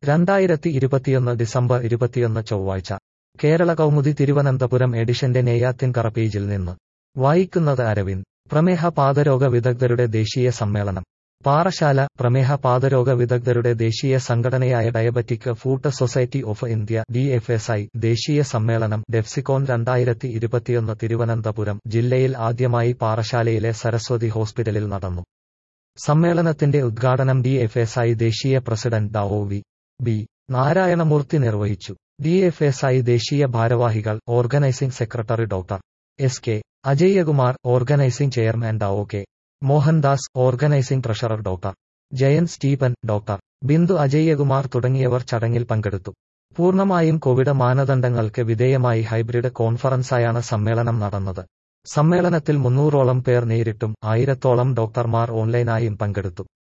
രണ്ടായിരത്തി ഇരുപത്തിയൊന്ന് ഡിസംബർ ഇരുപത്തിയൊന്ന് ചൊവ്വാഴ്ച കേരള കൗമുദി തിരുവനന്തപുരം എഡിഷന്റെ നെയ്യാത്തിൻകറ പേജിൽ നിന്ന് വായിക്കുന്നത് അരവിന്ദ് പ്രമേഹ പാദരോഗ വിദഗ്ധരുടെ ദേശീയ സമ്മേളനം പാറശാല പ്രമേഹ പാദരോഗ വിദഗ്ധരുടെ ദേശീയ സംഘടനയായ diabetic foot society of India D F S I ദേശീയ സമ്മേളനം ഡെഫ്സിക്കോൺ രണ്ടായിരത്തി ഇരുപത്തിയൊന്ന് തിരുവനന്തപുരം ജില്ലയിൽ ആദ്യമായി പാറശാലയിലെ സരസ്വതി ഹോസ്പിറ്റലിൽ നടന്നു സമ്മേളനത്തിന്റെ ഉദ്ഘാടനം ഡി എഫ് എസ് ഐ ദേശീയ പ്രസിഡന്റ് ഡ ഒ വി ബി നാരായണമൂർത്തി നിർവഹിച്ചു ഡി എഫ് എസ് ഐ ദേശീയ ഭാരവാഹികൾ organising secretary doctor S K Ajayakumar organising chairman ഡ ഒ K Mohandas organising treasurer doctor Jayan Stephen doctor Bindu Ajayakumar തുടങ്ങിയവർ ചടങ്ങിൽ പങ്കെടുത്തു പൂർണ്ണമായും കോവിഡ് മാനദണ്ഡങ്ങൾക്ക് വിധേയമായി ഹൈബ്രിഡ് കോൺഫറൻസായാണ് സമ്മേളനം നടന്നത് സമ്മേളനത്തിൽ മുന്നൂറോളം പേർ നേരിട്ടും ആയിരത്തോളം ഡോക്ടർമാർ ഓൺലൈനായും പങ്കെടുത്തു